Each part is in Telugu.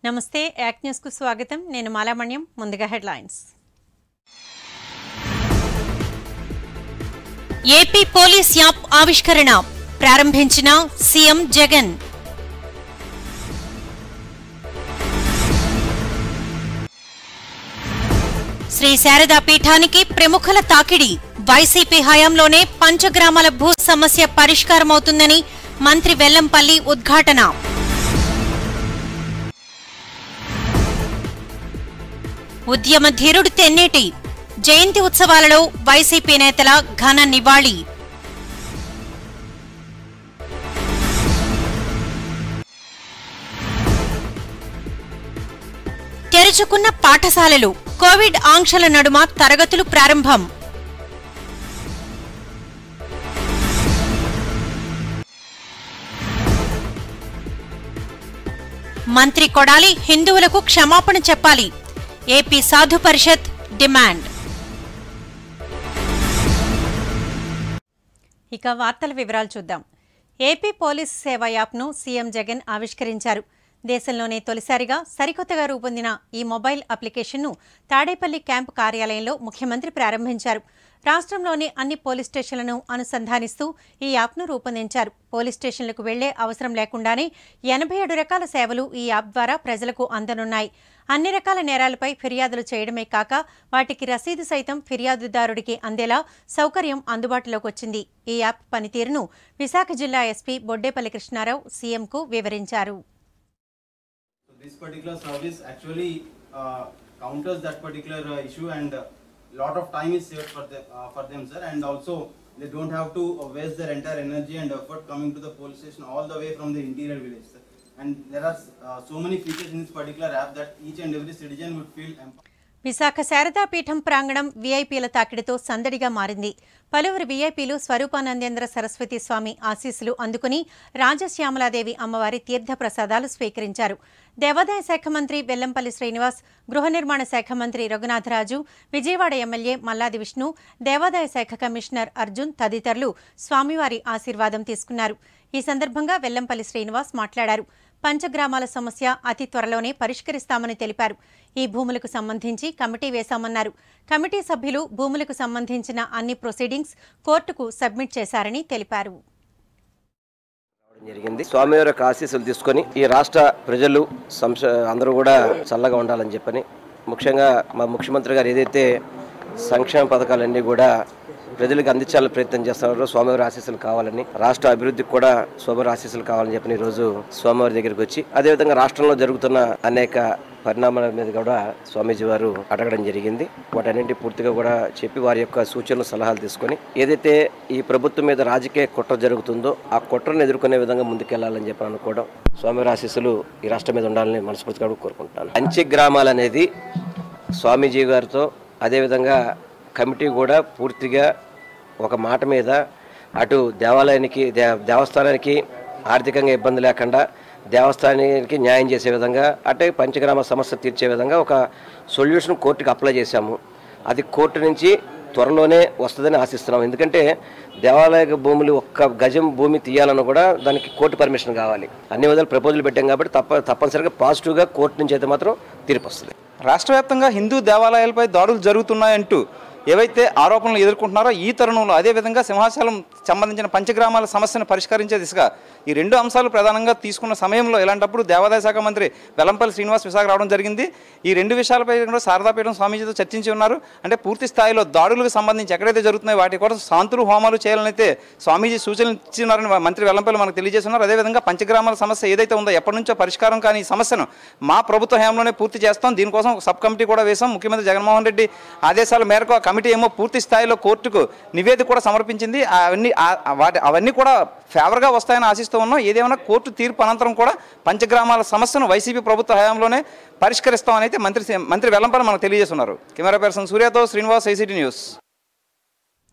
నమస్తే యాక్ న్యూస్కు స్వాగతం నేను మాలామణ్యం ముందుగా హెడ్లైన్స్ ఏపీ పోలీస్ యాప్ ఆవిష్కరణ ప్రారంభించిన సీఎం జగన్ శ్రీ శారదా పీఠానికి ప్రముఖుల తాకిడి వైసీపీ హయాంలోనే పంచగ్రామాల భూ సమస్య పరిష్కారమవుతుందని మంత్రి వెల్లంపల్లి ఉద్ఘాటన ఉద్యమ ధీరుడు తెన్నేటి జయంతి ఉత్సవాలలో వైసీపీ నేతల ఘన నివాళి తెరుచుకున్న పాఠశాలలు కోవిడ్ ఆంక్షల నడుమ తరగతులు ప్రారంభం మంత్రి కొడాలి హిందువులకు క్షమాపణ చెప్పాలి ఏపీ సాధు పరిషత్ డిమాండ్ ఇక వార్తల వివరాలు చూద్దాం ఏపీ పోలీస్ సేవ యాప్ను సీఎం జగన్ ఆవిష్కరించారు దేశంలోనే తొలిసారిగా సరికొత్తగా రూపొందిన ఈ మొబైల్ అప్లికేషన్ను తాడేపల్లి క్యాంపు కార్యాలయంలో ముఖ్యమంత్రి ప్రారంభించారు రాష్ట్రంలోని అన్ని పోలీస్ స్టేషన్లను అనుసంధానిస్తూ ఈ యాప్ను రూపొందించారు పోలీస్ స్టేషన్లకు వెళ్లే అవసరం లేకుండానే ఎనభై ఏడు రకాల సేవలు ఈ యాప్ ద్వారా ప్రజలకు అందనున్నాయి అన్ని రకాల నేరాలపై ఫిర్యాదులు చేయడమే కాక వాటికి రసీదు సైతం ఫిర్యాదుదారుడికి అందేలా సౌకర్యం అందుబాటులోకి వచ్చింది ఈ యాప్ పనితీరును విశాఖ జిల్లా ఎస్పీ బొడ్డేపల్లి కృష్ణారావు సీఎంకు వివరించారు So this particular service actually uh, counters that particular uh, issue and uh, lot of time is saved for them, uh, for them sir and also they don't have to uh, waste their entire energy and effort coming to the police station all the way from the interior village sir. And there are uh, so many features in this particular app that each and every citizen would feel empowered. Visakha Sharada పీఠం ప్రాంగణం వీఐపీల తాకిడితో సందడిగా మారింది పలువురు వీఐపీలు స్వరూపానందేంద్ర సరస్వతి స్వామి ఆశీస్సులు అందుకుని రాజశ్యామలాదేవి అమ్మవారి తీర్థ ప్రసాదాలు స్వీకరించారు దేవాదాయ శాఖ మంత్రి వెల్లంపల్లి శ్రీనివాస్ గృహ నిర్మాణ శాఖ మంత్రి రఘునాథరాజు విజయవాడ ఎమ్మెల్యే మల్లాది విష్ణు దేవాదాయ శాఖ కమిషనర్ అర్జున్ తదితరులు స్వామివారి ఆశీర్వాదం తీసుకున్నారు ఈ సందర్భంగా వెల్లంపల్లి శ్రీనివాస్ మాట్లాడారు పంచగ్రామాల సమస్య అతి త్వరలోనే పరిష్కరిస్తామని తెలిపారు ఈ భూములకు సంబంధించి కమిటీ వేశామన్నారు కమిటీ సభ్యులు భూములకు సంబంధించిన అన్ని ప్రొసీడింగ్స్ కోర్టుకు సబ్మిట్ చేశారని తెలిపారు రావడం జరిగింది స్వామివారి యొక్క ఆశీస్సులు తీసుకొని ఈ రాష్ట్ర ప్రజలు సంశ అందరూ కూడా చల్లగా ఉండాలని చెప్పని ముఖ్యంగా మా ముఖ్యమంత్రి గారు ఏదైతే సంక్షేమ పథకాలన్నీ కూడా ప్రజలకు అందించాలని ప్రయత్నం చేస్తున్నారో స్వామివారి ఆశీస్సులు కావాలని రాష్ట్ర అభివృద్ధికి కూడా స్వామివారి ఆశీస్సులు కావాలని చెప్పని ఈరోజు స్వామివారి దగ్గరికి వచ్చి అదేవిధంగా రాష్ట్రంలో జరుగుతున్న అనేక పరిణామాల మీద కూడా స్వామీజీ వారు అడగడం జరిగింది వాటన్నింటి పూర్తిగా కూడా చెప్పి వారి యొక్క సూచనలు సలహాలు తీసుకొని ఏదైతే ఈ ప్రభుత్వం మీద రాజకీయ కుట్ర జరుగుతుందో ఆ కుట్రను ఎదుర్కొనే విధంగా ముందుకెళ్లాలని చెప్పి అనుకోవడం స్వామివారి ఆశీస్సులు ఈ రాష్ట్రం మీద ఉండాలని మనస్ఫూర్తిగా కూడా కోరుకుంటున్నాను పంచి గ్రామాలు అనేది స్వామీజీ గారితో అదేవిధంగా కమిటీ కూడా పూర్తిగా ఒక మాట మీద అటు దేవాలయానికి దే దేవస్థానానికి ఆర్థికంగా ఇబ్బంది లేకుండా దేవస్థానానికి న్యాయం చేసే విధంగా అంటే పంచగ్రామ సమస్య తీర్చే విధంగా ఒక సొల్యూషన్ కోర్టుకి అప్లై చేశాము అది కోర్టు నుంచి త్వరలోనే వస్తుందని ఆశిస్తున్నాం ఎందుకంటే దేవాలయ భూములు ఒక్క గజం భూమి తీయాలన్నా కూడా దానికి కోర్టు పర్మిషన్ కావాలి అన్ని విధాలు ప్రపోజల్ పెట్టాం కాబట్టి తప్ప తప్పనిసరిగా పాజిటివ్గా కోర్టు నుంచి అయితే మాత్రం తీర్పు వస్తుంది రాష్ట్ర వ్యాప్తంగా హిందూ దేవాలయాలపై దాడులు జరుగుతున్నాయంటూ ఏవైతే ఆరోపణలు ఎదుర్కొంటున్నారో ఈ తరుణంలో అదేవిధంగా సింహాచలం సంబంధించిన పంచగ్రామాల సమస్యను పరిష్కరించే దిశగా ఈ రెండు అంశాలు ప్రధానంగా తీసుకున్న సమయంలో ఇలాంటప్పుడు దేవాదాయ శాఖ మంత్రి వెల్లంపల్లి శ్రీనివాస్ విశాఖ రావడం జరిగింది ఈ రెండు విషయాలపై కూడా శారదాపీఠం స్వామీజీతో చర్చించి ఉన్నారు అంటే పూర్తి స్థాయిలో దాడులకు సంబంధించి ఎక్కడైతే జరుగుతున్నాయో వాటి కోసం శాంతులు హోమాలు చేయాలని అయితే స్వామీజీ సూచనలు ఇచ్చినారని మంత్రి వెల్లంపల్లి మనకు తెలియజేస్తున్నారు అదేవిధంగా పంచగ్రామాల సమస్య ఏదైతే ఉందో ఎప్పటి నుంచో పరిష్కారం కానీ ఈ సమస్యను మా ప్రభుత్వ హయాంలోనే పూర్తి చేస్తాం దీనికోసం ఒక సబ్ కమిటీ కూడా వేసాం ముఖ్యమంత్రి జగన్మోహన్ రెడ్డి ఆదేశాల మేరకు ఆ కమిటీ ఏమో పూర్తి స్థాయిలో కోర్టుకు నివేదిక కూడా సమర్పించింది అవన్నీ ఆ- ఆ వాటి అవన్నీ కూడా ఫేవర్గా వస్తాయని ఆశిస్తూ ఉన్నాం ఏదేమైనా కోర్టు తీర్పు అనంతరం కూడా పంచగ్రామాల సమస్యను వైసీపీ ప్రభుత్వ హయాంలోనే పరిష్కరిస్తామని అయితే మంత్రి మంత్రి వెల్లంపల్లి మనకు తెలియజేస్తున్నారు కెమెరా పర్సన్ సూర్యతో శ్రీనివాస్ ఐసీటీ న్యూస్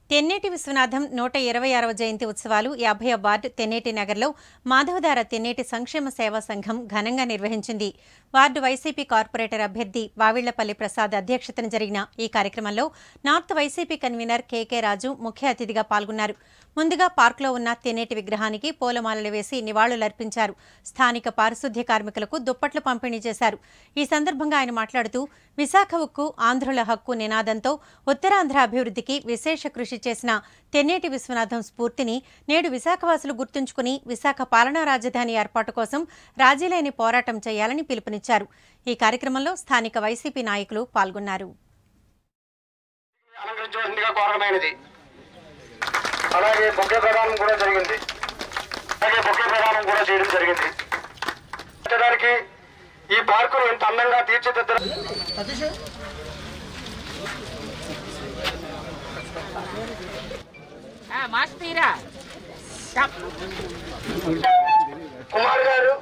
తెన్నేటి విశ్వనాథం నూట ఇరవై ఆరవ జయంతి ఉత్సవాలు యాభై వార్డు తెన్నేటి నగర్లో మాధవదార తెన్నేటి సంక్షేమ సేవా సంఘం ఘనంగా నిర్వహించింది వార్డు వైసీపీ కార్పొరేటర్ అభ్యర్థి వావిళ్లపల్లి ప్రసాద్ అధ్యక్షతన జరిగిన ఈ కార్యక్రమంలో north YCP convener KK Raju ముఖ్య అతిథిగా పాల్గొన్నారు ముందుగా పార్కులో ఉన్న తెన్నేటి విగ్రహానికి పూలమాలలు వేసి నివాళులర్పించారు స్థానిక పారిశుద్ధ్య కార్మికులకు దుప్పట్లు పంపిణీ చేశారు ఈ సందర్భంగా ఆయన మాట్లాడుతూ విశాఖ ఉక్కు ఆంధ్రుల హక్కు నినాదంతో ఉత్తరాంధ్ర అభివృద్ధికి విశేష కృషి చేసిన తెన్నేటి విశ్వనాథం స్ఫూర్తిని నేడు విశాఖవాసులు గుర్తుంచుకుని విశాఖ పాలనా రాజధాని ఏర్పాటు కోసం రాజీలేని పోరాటం చేయాలని పిలుపునిచ్చారు ఈ కార్యక్రమంలో స్థానిక వైసీపీ నాయకులు పాల్గొన్నారు అలంకరించవలసిందిగా కోరడమైనది అలాగే బొకే ప్రదానం కూడా జరిగింది అలాగే బొకే ప్రదానం కూడా చేయడం జరిగింది దానికి ఈ పార్కును ఇంత అందంగా తీర్చిదిద్దడం మాస్క్ తీరా కుమార్ గారు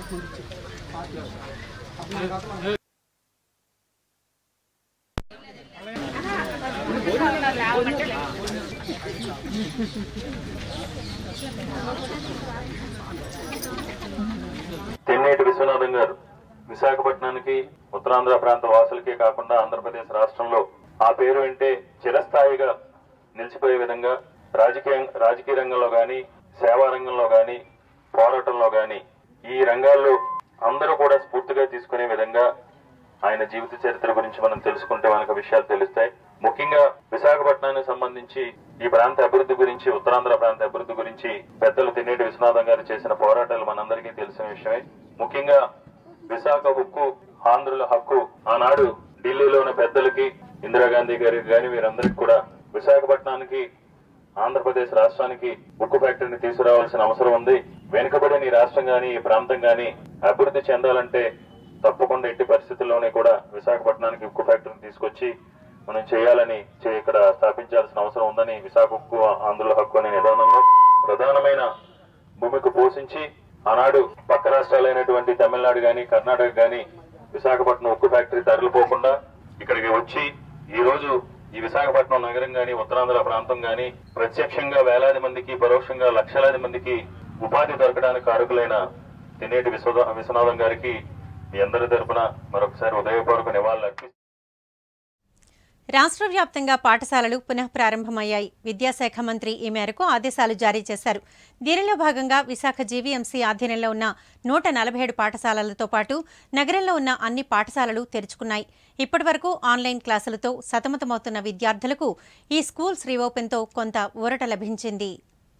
తెన్నేటి విశ్వనాథం గారు విశాఖపట్నానికి ఉత్తరాంధ్ర ప్రాంత వాసులకే కాకుండా ఆంధ్రప్రదేశ్ రాష్ట్రంలో ఆ పేరు వింటే చిరస్థాయిగా నిలిచిపోయే విధంగా రాజకీయ రాజకీయ రంగంలో గాని సేవా రంగంలో గాని పోరాటంలో గాని ఈ రంగాల్లో అందరూ కూడా స్ఫూర్తిగా తీసుకునే విధంగా ఆయన జీవిత చరిత్ర గురించి మనం తెలుసుకుంటే మనకు విషయాలు తెలుస్తాయి ముఖ్యంగా విశాఖపట్నానికి సంబంధించి ఈ ప్రాంత అభివృద్ధి గురించి ఉత్తరాంధ్ర ప్రాంత అభివృద్ధి గురించి పెద్దలు తిన్నేటి విశ్వనాథం గారు చేసిన పోరాటాలు మనందరికీ తెలిసిన విషయమే ముఖ్యంగా విశాఖ హక్కు ఆంధ్రుల హక్కు ఆనాడు ఢిల్లీలో ఉన్న పెద్దలకి ఇందిరాగాంధీ గారికి గాని వీరందరికీ కూడా విశాఖపట్నానికి ఆంధ్రప్రదేశ్ రాష్ట్రానికి ఉక్కు ఫ్యాక్టరీని తీసుకురావాల్సిన అవసరం ఉంది వెనుకబడిన ఈ రాష్ట్రం గాని ఈ ప్రాంతం గాని అభివృద్ధి చెందాలంటే తప్పకుండా ఎట్టి పరిస్థితుల్లోనే కూడా విశాఖపట్నానికి ఉక్కు ఫ్యాక్టరీని తీసుకొచ్చి మనం చేయాలని చే- ఇక్కడ స్థాపించాల్సిన అవసరం ఉందని విశాఖ ఉక్కు ఆంధ్రుల హక్కు అనే నిదానంలో ప్రధానమైన భూమికి పోషించి ఆనాడు పక్క రాష్ట్రాలైనటువంటి తమిళనాడు గాని కర్ణాటక గాని విశాఖపట్నం ఉక్కు ఫ్యాక్టరీ తరలిపోకుండా ఇక్కడికి వచ్చి ఈ రోజు ఈ విశాఖపట్నం నగరం గాని ఉత్తరాంధ్ర ప్రాంతం గాని ప్రత్యక్షంగా వేలాది మందికి పరోక్షంగా లక్షలాది మందికి ఉపాధి దొరకడానికి కారకులైన తినేటి విశ్వ విశ్వనాథం గారికి మీ అందరి తరపున మరొకసారి ఉదయపూర్వక నివాళులు అర్పిస్తూ రాష్ట్ర వ్యాప్తంగా పాఠశాలలు పునః ప్రారంభమయ్యాయి విద్యాశాఖ మంత్రి ఈ మేరకు ఆదేశాలు జారీ చేశారు దీనిలో భాగంగా విశాఖ జీవీఎంసీ ఆధీనంలో ఉన్న నూట నలభై ఏడు పాఠశాలలతో పాటు నగరంలో ఉన్న అన్ని పాఠశాలలు తెరుచుకున్నాయి ఇప్పటివరకు ఆన్లైన్ క్లాసులతో సతమతమవుతున్న విద్యార్థులకు ఈ స్కూల్స్ రీఓపెన్తో కొంత ఊరట లభించింది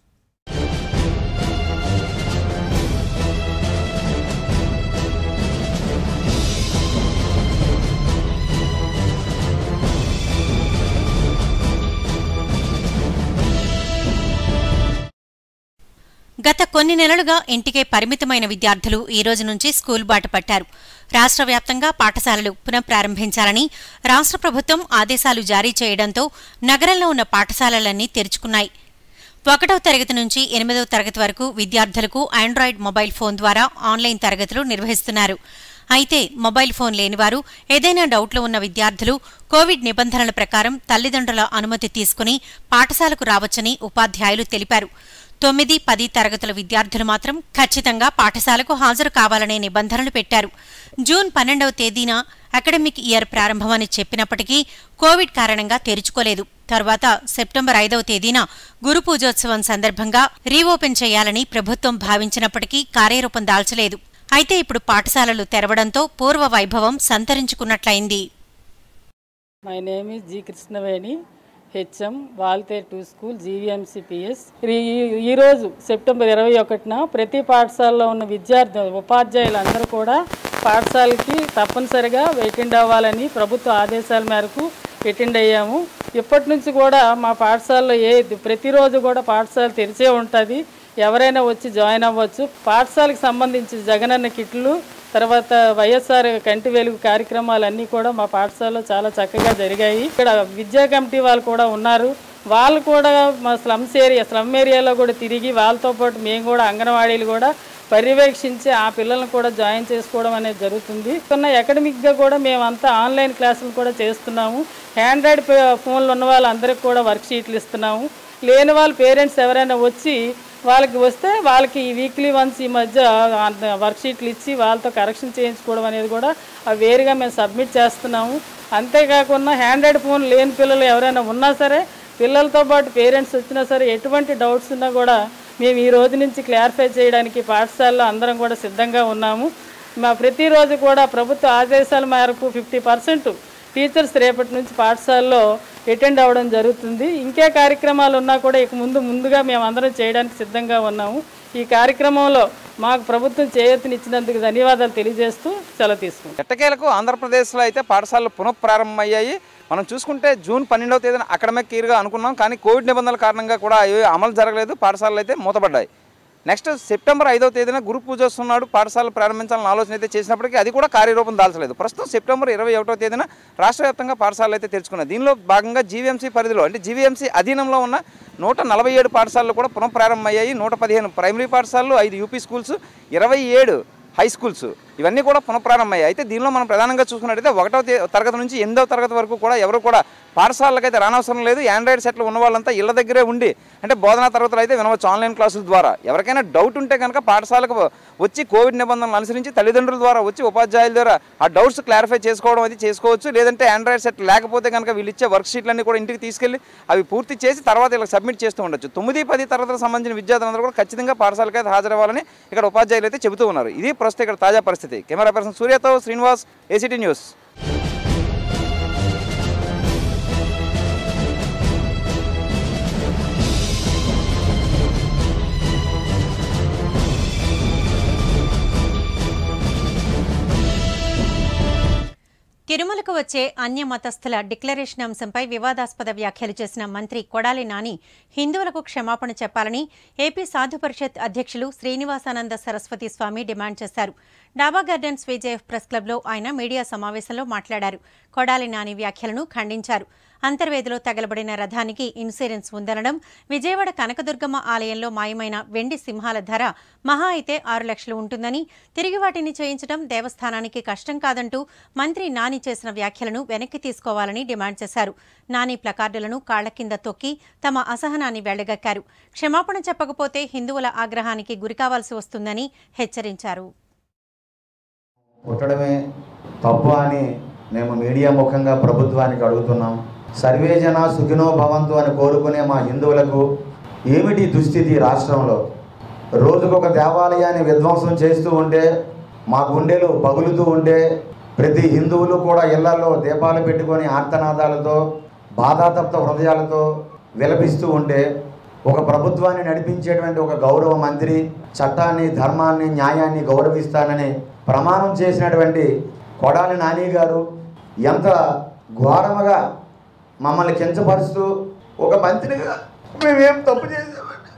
గత కొన్ని నెలలుగా ఇంటికే పరిమితమైన విద్యార్థులు ఈ రోజు నుంచి స్కూల్ బాట పట్టారు రాష్ట్ర వ్యాప్తంగా పాఠశాలలు పునఃప్రారంభించాలని రాష్ట్ర ప్రభుత్వం ఆదేశాలు జారీ చేయడంతో నగరంలో ఉన్న పాఠశాలలన్నీ తెరుచుకున్నాయి ఒకటవ తరగతి నుంచి ఎనిమిదవ తరగతి వరకు విద్యార్థులకు ఆండ్రాయిడ్ మొబైల్ ఫోన్ ద్వారా ఆన్లైన్ తరగతులు నిర్వహిస్తున్నారు అయితే మొబైల్ ఫోన్ లేనివారు ఏదైనా డౌట్లు ఉన్న విద్యార్థులు కోవిడ్ నిబంధనల ప్రకారం తల్లిదండ్రుల అనుమతి తీసుకుని పాఠశాలకు రావచ్చని ఉపాధ్యాయులు తెలిపారు తొమ్మిది పది తరగతుల విద్యార్థులు మాత్రం ఖచ్చితంగా పాఠశాలకు హాజరు కావాలనే నిబంధనలు పెట్టారు జూన్ పన్నెండవ తేదీన అకాడమిక్ ఇయర్ ప్రారంభమని చెప్పినప్పటికీ కోవిడ్ కారణంగా తెరుచుకోలేదు తర్వాత సెప్టెంబర్ ఐదవ తేదీన గురు పూజోత్సవం సందర్భంగా రీఓపెన్ చేయాలని ప్రభుత్వం భావించినప్పటికీ కార్యరూపం దాల్చలేదు అయితే ఇప్పుడు పాఠశాలలు తెరవడంతో పూర్వ వైభవం సంతరించుకున్నట్లయింది my name is G Krishnaveni HM Waltair two school GVMCPS ఈరోజు సెప్టెంబర్ ఇరవై ఒకటిన ప్రతి పాఠశాలలో ఉన్న విద్యార్థి ఉపాధ్యాయులందరూ కూడా పాఠశాలకి తప్పనిసరిగా అటెండ్ అవ్వాలని ప్రభుత్వ ఆదేశాల మేరకు అటెండ్ అయ్యాము ఇప్పటి నుంచి కూడా మా పాఠశాలలో ఏ ప్రతిరోజు కూడా పాఠశాల తెరిచే ఉంటుంది ఎవరైనా వచ్చి జాయిన్ అవ్వచ్చు పాఠశాలకు సంబంధించి జగనన్న కిట్లు తర్వాత వైఎస్ఆర్ కంటి వెలుగు కార్యక్రమాలన్నీ కూడా మా పాఠశాలలో చాలా చక్కగా జరిగాయి ఇక్కడ విద్యా కమిటీ వాళ్ళు కూడా ఉన్నారు వాళ్ళు కూడా మా స్లమ్స్ ఏరియా స్లమ్ ఏరియాలో కూడా తిరిగి వాళ్ళతో పాటు మేము కూడా అంగన్వాడీలు కూడా పర్యవేక్షించి ఆ పిల్లల్ని కూడా జాయిన్ చేసుకోవడం అనేది జరుగుతుంది ఉన్న అకాడమిక్గా కూడా మేమంతా ఆన్లైన్ క్లాసులు కూడా చేస్తున్నాము హ్యాండ్రాయిడ్ ఫోన్లు ఉన్న వాళ్ళందరికీ కూడా వర్క్ షీట్లు ఇస్తున్నాము లేని వాళ్ళ పేరెంట్స్ ఎవరైనా వచ్చి వాళ్ళకి వస్తే వాళ్ళకి ఈ వీక్లీ వన్స్ ఈ మధ్య వర్క్ షీట్లు ఇచ్చి వాళ్ళతో కరెక్షన్ చేయించుకోవడం అనేది కూడా అవి వేరుగా మేము సబ్మిట్ చేస్తున్నాము అంతేకాకుండా హ్యాండ్రాయిడ్ ఫోన్ లేని పిల్లలు ఎవరైనా ఉన్నా సరే పిల్లలతో పాటు పేరెంట్స్ వచ్చినా సరే ఎటువంటి డౌట్స్ ఉన్నా కూడా మేము ఈ రోజు నుంచి క్లారిఫై చేయడానికి పాఠశాలలో అందరం కూడా సిద్ధంగా ఉన్నాము మా ప్రతిరోజు కూడా ప్రభుత్వ ఆదేశాల మేరకు ఫిఫ్టీ పర్సెంట్ టీచర్స్ రేపటి నుంచి పాఠశాలలో అటెండ్ అవ్వడం జరుగుతుంది ఇంకే కార్యక్రమాలు ఉన్నా కూడా ఇక ముందు ముందుగా మేము అందరం చేయడానికి సిద్ధంగా ఉన్నాము ఈ కార్యక్రమంలో మాకు ప్రభుత్వం చేయొత్తునిచ్చినందుకు ధన్యవాదాలు తెలియజేస్తూ సెలవు తీసుకుంటాం ఎట్టకేలకు ఆంధ్రప్రదేశ్లో అయితే పాఠశాలలు పునఃప్రారంభమయ్యాయి మనం చూసుకుంటే జూన్ పన్నెండవ తేదీన అకాడమిక్ ఇయర్గా అనుకున్నాం కానీ కోవిడ్ నిబంధనల కారణంగా కూడా అవి అమలు జరగలేదు పాఠశాలలు అయితే మూతపడ్డాయి నెక్స్ట్ సెప్టెంబర్ ఐదవ తేదీన గురు పూజోత్సవం నాడు పాఠశాలలు ప్రారంభించాలని ఆలోచన అయితే చేసినప్పటికీ అది కూడా కార్యరూపం దాల్చలేదు ప్రస్తుతం సెప్టెంబర్ ఇరవై ఒకటో తేదీన రాష్ట్ర వ్యాప్తంగా పాఠశాలలు అయితే తెరుచుకున్నాయి దీనిలో భాగంగా జీవీఎంసీ పరిధిలో అంటే జీవీఎంసీ అధీనంలో ఉన్న నూట నలభై ఏడు పాఠశాలలు కూడా పునఃప్రారంభమయ్యాయి నూట పదిహేను ప్రైమరీ పాఠశాలలు ఐదు యూపీ స్కూల్స్ ఇరవై ఏడు హై స్కూల్స్ ఇవన్నీ కూడా పునఃప్రారంభమయ్యాయి అయితే దీనిలో మనం ప్రధానంగా చూసుకున్నట్టయితే ఒకటో తే- తరగతి నుంచి ఎనిమిదవ తరగతి వరకు కూడా ఎవరు కూడా పాఠశాలకైతే రానవసరం లేదు ఆండ్రాయిడ్ సెట్లు ఉన్న వాళ్ళంతా ఇళ్ళ దగ్గరే ఉండి అంటే బోధనా తరగతులు అయితే వినవచ్చు ఆన్లైన్ క్లాసుల ద్వారా ఎవరికైనా డౌట్ ఉంటే కనుక పాఠశాలకు వచ్చి కోవిడ్ నిబంధనలు అనుసరించి తల్లిదండ్రుల ద్వారా వచ్చి ఉపాధ్యాయుల ద్వారా ఆ డౌట్స్ క్లారిఫై చేసుకోవడం అది చేసుకోవచ్చు లేదంటే ఆండ్రాయిడ్ సెట్ లేకపోతే కనుక వీళ్ళు ఇచ్చే వర్క్ షీట్లన్నీ కూడా ఇంటికి తీసుకెళ్ళి అవి పూర్తి చేసి తర్వాత ఇలా సబ్మిట్ చేస్తూ ఉండొచ్చు తొమ్మిది పది తరగతులకు సంబంధించిన విద్యార్థులందరూ కూడా ఖచ్చితంగా పాఠశాలకు అయితే హాజరవ్వాలని ఇక్కడ ఉపాధ్యాయులు అయితే చెబుతూ ఉన్నారు ఇది ప్రస్తుతం ఇక్కడ తాజా పరిస్థితి కెమెరా పర్సన్ సూర్యతో శ్రీనివాస్ ఏసీటీ న్యూస్ తిరుమలకు వచ్చే అన్య మతస్థుల డిక్లరేషన్ అంశంపై వివాదాస్పద వ్యాఖ్యలు చేసిన మంత్రి కొడాలి నాని హిందువులకు క్షమాపణ చెప్పాలని ఏపీ సాధు పరిషత్ అధ్యక్షులు శ్రీనివాసానంద సరస్వతి స్వామి డిమాండ్ చేశారు డాబా గార్డెన్స్ విజయఫ్ ప్రెస్ క్లబ్లో ఆయన మీడియా సమావేశంలో మాట్లాడారు కొడాలి నాని వ్యాఖ్యలను ఖండించారు అంతర్వేదిలో తగలబడిన రథానికి ఇన్సూరెన్స్ ఉందనడం విజయవాడ కనకదుర్గమ్మ ఆలయంలో మాయమైన వెండి సింహాల ధర మహా అయితే ఆరు లక్షలు ఉంటుందని తిరిగి వాటిని చేయించడం దేవస్థానానికి కష్టం కాదంటూ మంత్రి నాని చేసిన వ్యాఖ్యలను వెనక్కి తీసుకోవాలని డిమాండ్ చేశారు నాని ప్లకార్డులను కాళ్ల కింద తొక్కి తమ అసహనాన్ని వెళ్లగక్కారు క్షమాపణ చెప్పకపోతే హిందువుల ఆగ్రహానికి గురికావాల్సి వస్తుందని హెచ్చరించారు పుట్టడమే తప్పు అని మేము మీడియా ముఖంగా ప్రభుత్వానికి అడుగుతున్నాం సర్వే జన సుఖినో భవంతు అని కోరుకునే మా హిందువులకు ఏమిటి దుస్థితి రాష్ట్రంలో రోజుకొక దేవాలయాన్ని విధ్వంసం చేస్తూ ఉంటే మా గుండెలు పగులుతూ ఉంటే ప్రతి హిందువులు కూడా ఇళ్లలో దీపాలు పెట్టుకొని ఆర్తనాదాలతో బాధాతప్త హృదయాలతో విలపిస్తూ ఉంటే ఒక ప్రభుత్వాన్ని నడిపించేటువంటి ఒక గౌరవ మంత్రి చట్టాన్ని ధర్మాన్ని న్యాయాన్ని గౌరవిస్తానని ప్రమాణం చేసినటువంటి కొడాలి నాని గారు ఎంత ఘోరముగా మమ్మల్ని కించపరుస్తూ ఒక మంత్రిగా మేమేం తప్పు చేసామండి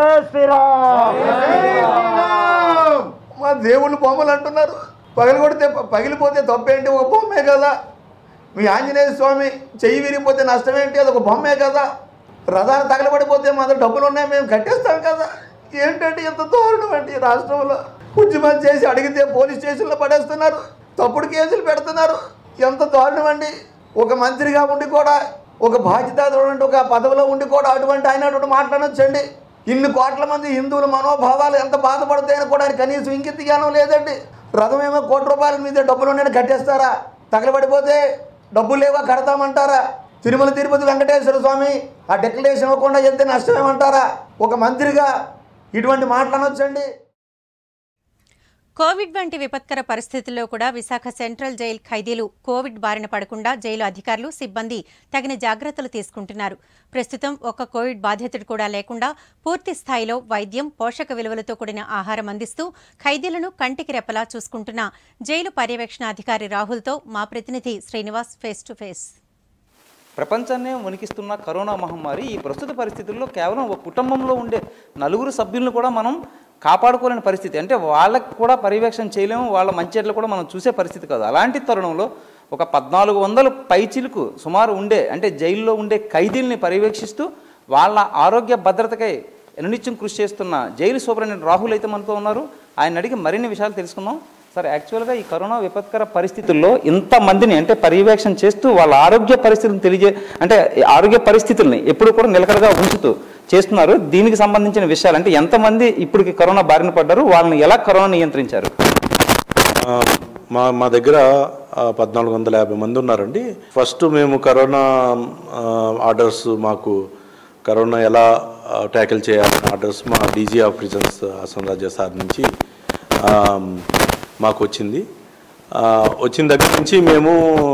మా దేవుళ్ళు బొమ్మలు అంటున్నారు పగలు కొడితే పగిలిపోతే తప్పేంటి ఒక బొమ్మే కదా మీ ఆంజనేయ స్వామి చెయ్యి విరిగిపోతే నష్టం ఏంటి అది ఒక బొమ్మే కదా రథాలు తగలబడిపోతే మా దగ్గర డబ్బులు ఉన్నాయి మేము కట్టేస్తాం కదా ఏంటంటే ఎంత దారుణం అండి ఈ రాష్ట్రంలో ఉద్యమం చేసి అడిగితే పోలీస్ స్టేషన్లో పడేస్తున్నారు తప్పుడు కేసులు పెడుతున్నారు ఎంత దారుణం అండి ఒక మంత్రిగా ఉండి కూడా ఒక బాధ్యత ఒక పదవిలో ఉండి కూడా అటువంటి ఆయన అటువంటి మాట్లాడొచ్చండి ఇన్ని కోట్ల మంది హిందువుల మనోభావాలు ఎంత బాధపడతాయని కూడా ఆయన కనీసం ఇంకిత జ్ఞానం లేదండి రథం ఏమో కోటి రూపాయల మీద డబ్బులు ఉన్నాయని కట్టేస్తారా తగలబడిపోతే డబ్బులు లేవా కడతామంటారా తిరుమల తిరుపతి వెంకటేశ్వర స్వామి ఆ డెక్లరేషన్ ఇవ్వకుండా వెళ్తే నష్టమేమంటారా ఒక మంత్రిగా ఇటువంటి మాట్లాడొచ్చండి కోవిడ్ వంటి విపత్కర పరిస్థితుల్లో కూడా విశాఖ సెంట్రల్ జైలు ఖైదీలు కోవిడ్ బారిన పడకుండా జైలు అధికారులు సిబ్బంది తగిన జాగ్రత్తలు తీసుకుంటున్నారు ప్రస్తుతం ఒక్క కోవిడ్ బాధితుడు కూడా లేకుండా పూర్తి స్థాయిలో వైద్యం పోషక విలువలతో కూడిన ఆహారం అందిస్తూ ఖైదీలను కంటికి రెప్పలా చూసుకుంటున్న జైలు పర్యవేక్షణాధికారి రాహుల్తో మా ప్రతినిధి శ్రీనివాస్ ఫేస్ టు ఫేస్ ప్రపంచాన్నే వణికిస్తున్న కరోనా మహమ్మారి ఈ ప్రస్తుత పరిస్థితుల్లో కేవలం ఒక కుటుంబంలో ఉండే నలుగురు సభ్యులను కూడా మనం కాపాడుకోలేని పరిస్థితి అంటే వాళ్ళకి కూడా పర్యవేక్షణ చేయలేము వాళ్ళ మంచెట్లు కూడా మనం చూసే పరిస్థితి కాదు అలాంటి తరుణంలో ఒక పద్నాలుగు వందల పైచిలకు సుమారు ఉండే అంటే జైల్లో ఉండే ఖైదీల్ని పర్యవేక్షిస్తూ వాళ్ళ ఆరోగ్య భద్రతకై ఎననిత్యం కృషి చేస్తున్న జైలు సూపరింటెండెంట్ రాహుల్ అయితే మనతో ఉన్నారు ఆయన అడిగి మరిన్ని విషయాలు తెలుసుకుందాం సార్ యాక్చువల్గా ఈ కరోనా విపత్కర పరిస్థితుల్లో ఇంతమందిని అంటే పర్యవేక్షణ చేస్తూ వాళ్ళ ఆరోగ్య పరిస్థితులను తెలియజే అంటే ఆరోగ్య పరిస్థితుల్ని ఎప్పుడు కూడా నిలకడగా ఉంచుతూ చేస్తున్నారు దీనికి సంబంధించిన విషయాలు అంటే ఎంతమంది ఇప్పటికి కరోనా బారిన పడ్డారు వాళ్ళని ఎలా కరోనా నియంత్రించారు ఆ, మా మా దగ్గర ఆ, పద్నాలుగు వందల యాభై మంది ఉన్నారండి ఫస్ట్ మేము కరోనా ఆ, ఆర్డర్స్ మాకు కరోనా ఎలా ఆ, ట్యాకిల్ చేయాలని ఆర్డర్స్ మా DG of prisons Ahsan Reza sir నుంచి ఆ, మాకు వచ్చింది ఆ, వచ్చిన దగ్గర నుంచి మేము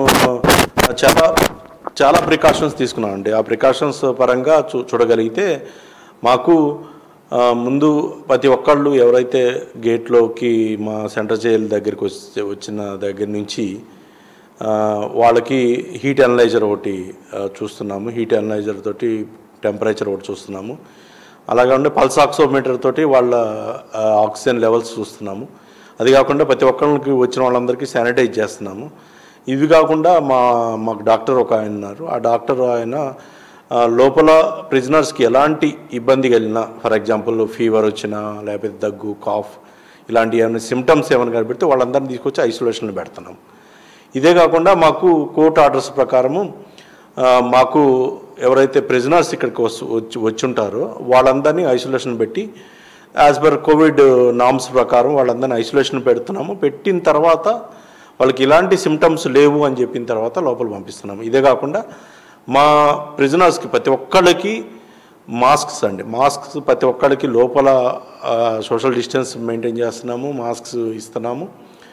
చాలా చాలా ప్రికాషన్స్ తీసుకున్నామండి ఆ ప్రికాషన్స్ పరంగా చూ చూడగలిగితే మాకు ఆ, ముందు ప్రతి ఒక్కళ్ళు ఎవరైతే గేట్లోకి మా సెంటర్ జైలు దగ్గరికి వచ్చి వచ్చిన దగ్గర నుంచి ఆ, వాళ్ళకి హీట్ అనలైజర్ ఒకటి ఆ, చూస్తున్నాము హీట్ అనలైజర్ తోటి టెంపరేచర్ ఒకటి చూస్తున్నాము అలాగే ఉండే పల్స్ ఆక్సోమీటర్ తోటి వాళ్ళ ఆ, ఆక్సిజన్ లెవెల్స్ చూస్తున్నాము అది కాకుండా ప్రతి ఒక్కరికి వచ్చిన వాళ్ళందరికీ శానిటైజ్ చేస్తున్నాము ఇవి కాకుండా మా మాకు డాక్టర్ ఒక ఆయన ఉన్నారు ఆ డాక్టర్ ఆయన ఆ, లోపల ప్రిజనర్స్కి ఎలాంటి ఇబ్బంది కలిగినా ఫర్ ఎగ్జాంపుల్ ఫీవర్ వచ్చినా లేకపోతే దగ్గు కాఫ్ ఇలాంటి ఏమైనా సిమ్టమ్స్ ఏమైనా కనిపెడితే వాళ్ళందరినీ తీసుకొచ్చి ఐసోలేషన్లో పెడుతున్నాం ఇదే కాకుండా మాకు కోర్టు ఆర్డర్స్ ప్రకారము ఆ, మాకు ఎవరైతే ప్రిజనర్స్ ఇక్కడికి వస్తు వచ్చి వచ్చి ఉంటారో వాళ్ళందరినీ ఐసోలేషన్ పెట్టి యాజ్ పర్ కోవిడ్ నామ్స్ ప్రకారం వాళ్ళందరినీ ఐసోలేషన్ పెడుతున్నాము పెట్టిన తర్వాత వాళ్ళకి ఇలాంటి సిమ్టమ్స్ లేవు అని చెప్పిన తర్వాత లోపల పంపిస్తున్నాము ఇదే కాకుండా మా ప్రిజనర్స్కి ప్రతి ఒక్కళ్ళకి మాస్క్స్ అండి మాస్క్స్ ప్రతి ఒక్కళ్ళకి లోపల సోషల్ డిస్టెన్స్ మెయింటైన్ చేస్తున్నాము మాస్క్స్ ఇస్తున్నాము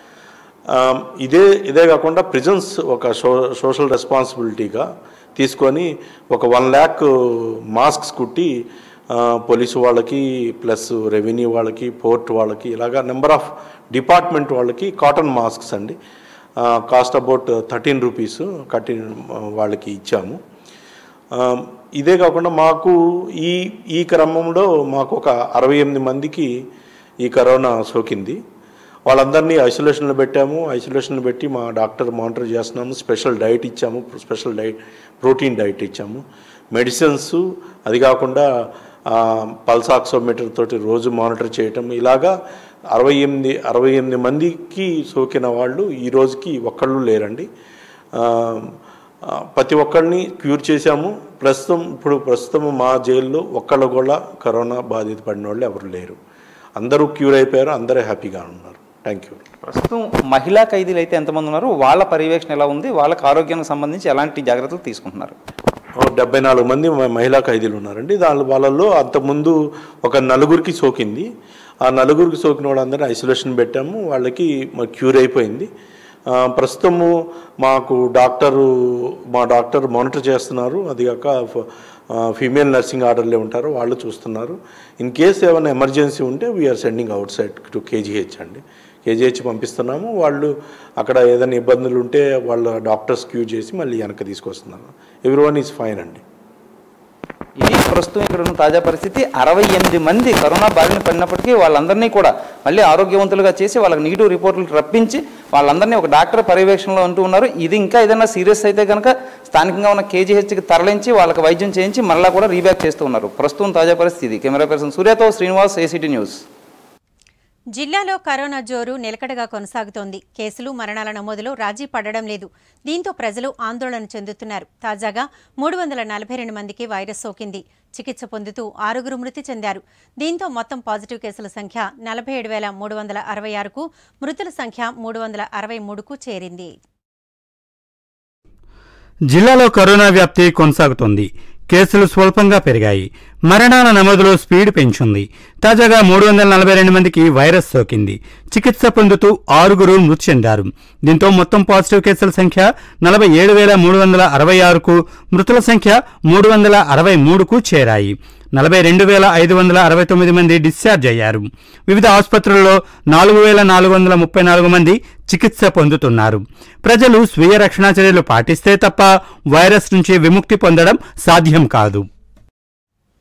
ఆ, ఇదే ఇదే కాకుండా ప్రిజన్స్ ఒక సో సోషల్ రెస్పాన్సిబిలిటీగా తీసుకొని ఒక వన్ ల్యాక్ మాస్క్స్ కుట్టి ఆ, పోలీసు వాళ్ళకి ప్లస్ రెవెన్యూ వాళ్ళకి పోర్ట్ వాళ్ళకి ఇలాగా నెంబర్ ఆఫ్ డిపార్ట్మెంట్ వాళ్ళకి కాటన్ మాస్క్స్ అండి కాస్ట్ అబౌట్ థర్టీన్ రూపీస్ కట్టి వాళ్ళకి ఇచ్చాము ఆ, ఇదే కాకుండా మాకు ఈ ఈ క్రమంలో మాకు ఒక అరవై ఎనిమిది మందికి ఈ కరోనా సోకింది వాళ్ళందరినీ ఐసోలేషన్లో పెట్టాము ఐసోలేషన్లో పెట్టి మా డాక్టర్ మానిటర్ చేస్తున్నాము స్పెషల్ డైట్ ఇచ్చాము స్పెషల్ డైట్ ప్రోటీన్ డైట్ ఇచ్చాము మెడిసిన్స్ అది కాకుండా పల్స్ ఆక్సోమీటర్ తోటి రోజు మానిటర్ చేయటం ఇలాగా అరవై ఎనిమిది అరవై ఎనిమిది మందికి సోకిన వాళ్ళు ఈ రోజుకి ఒక్కళ్ళు లేరండి ఆ, ఆ, ప్రతి ఒక్కరిని క్యూర్ చేశాము ప్రస్తుతం ఇప్పుడు ప్రస్తుతం మా జైల్లో ఒక్కళ్ళు కూడా కరోనా బాధిత పడిన వాళ్ళు ఎవరు లేరు అందరూ క్యూర్ అయిపోయారు అందరూ హ్యాపీగా ఉన్నారు థ్యాంక్ యూ ప్రస్తుతం మహిళా ఖైదీలు అయితే ఎంతమంది ఉన్నారు వాళ్ళ పర్యవేక్షణ ఎలా ఉంది వాళ్ళకి ఆరోగ్యానికి సంబంధించి ఎలాంటి జాగ్రత్తలు తీసుకుంటున్నారు ఓ డెబ్బై నాలుగు మంది మ- మహిళా ఖైదీలు ఉన్నారండి దాని వాళ్ళల్లో అంతకుముందు ఒక నలుగురికి సోకింది ఆ నలుగురికి సోకిన వాళ్ళందరినీ ఐసోలేషన్ పెట్టాము వాళ్ళకి మ- క్యూర్ అయిపోయింది ఆ, ప్రస్తుతము మాకు డాక్టరు మా డాక్టర్ మానిటర్ చేస్తున్నారు అది కాక ఫ- ఆ, ఫీమేల్ నర్సింగ్ ఆర్డర్లే ఉంటారు వాళ్ళు చూస్తున్నారు ఇన్ కేస్ ఏమైనా ఎమర్జెన్సీ ఉంటే we're sending outside to KGH అండి కేజీహెచ్ పంపిస్తున్నాము వాళ్ళు అక్కడ ఏదైనా ఇబ్బందులు ఉంటే వాళ్ళ డాక్టర్స్ క్యూ చేసి మళ్ళీ వెనక్కి తీసుకొస్తున్నారు ఎవ్రీ వన్ ఈజ్ ఫైన్ అండి ఇది ప్రస్తుతం ఇక్కడ ఉన్న తాజా పరిస్థితి అరవై ఎనిమిది మంది కరోనా బారిన పడినప్పటికీ వాళ్ళందరినీ కూడా మళ్ళీ ఆరోగ్యవంతులుగా చేసి వాళ్ళకి నెగిటివ్ రిపోర్టులు రప్పించి వాళ్ళందరినీ ఒక డాక్టర్ పర్యవేక్షణలో ఉంటూ ఉన్నారు ఇది ఇంకా ఏదైనా సీరియస్ అయితే కనుక స్థానికంగా ఉన్న కేజీహెచ్కి తరలించి వాళ్ళకి వైద్యం చేయించి మళ్ళీ కూడా రీబ్యాక్ చేస్తూ ఉన్నారు ప్రస్తుతం తాజా పరిస్థితి కెమెరా పర్సన్ సూర్యతో శ్రీనివాస్ ఏసీటీ న్యూస్ జిల్లాలో కరోనా జోరు నిలకడగా కొనసాగుతోంది కేసులు మరణాల నమోదులో రాజీ పడడం లేదు దీంతో ప్రజలు ఆందోళన చెందుతున్నారు తాజాగా మూడు వందల నలభై రెండు మందికి వైరస్ సోకింది చికిత్స పొందుతూ ఆరుగురు మృతి చెందారు దీంతో మొత్తం పాజిటివ్ కేసుల సంఖ్య నలభై ఏడు వేల మూడు వందల అరవై ఆరుకు మృతుల సంఖ్య మూడు వందల అరవై మూడుకు చేరింది జిల్లాలో కరోనా వ్యాప్తి కొనసాగుతోంది కేసులు స్వల్పంగా పెరిగాయి మరణాల నమోదులో స్పీడ్ పెంచుంది తాజాగా మూడు వందల నలభై రెండు మందికి వైరస్ సోకింది చికిత్స పొందుతూ ఆరుగురు మృతి చెందారు దీంతో మొత్తం పాజిటివ్ కేసుల సంఖ్య నలభై ఏడు వేల మూడు వందల అరవై ఆరుకు మృతుల సంఖ్య మూడు వందల అరవై మూడుకు చేరాయి నలభై రెండు వేల ఐదు వందల అరవై తొమ్మిది మంది డిశ్చార్జ్ అయ్యారు వివిధ ఆసుపత్రుల్లో నాలుగు వేల నాలుగు వందల ముప్పై నాలుగు మంది చికిత్స పొందుతున్నారు ప్రజలు స్వీయ రక్షణా చర్యలు పాటిస్తే తప్ప వైరస్ నుంచి విముక్తి పొందడం సాధ్యం కాదు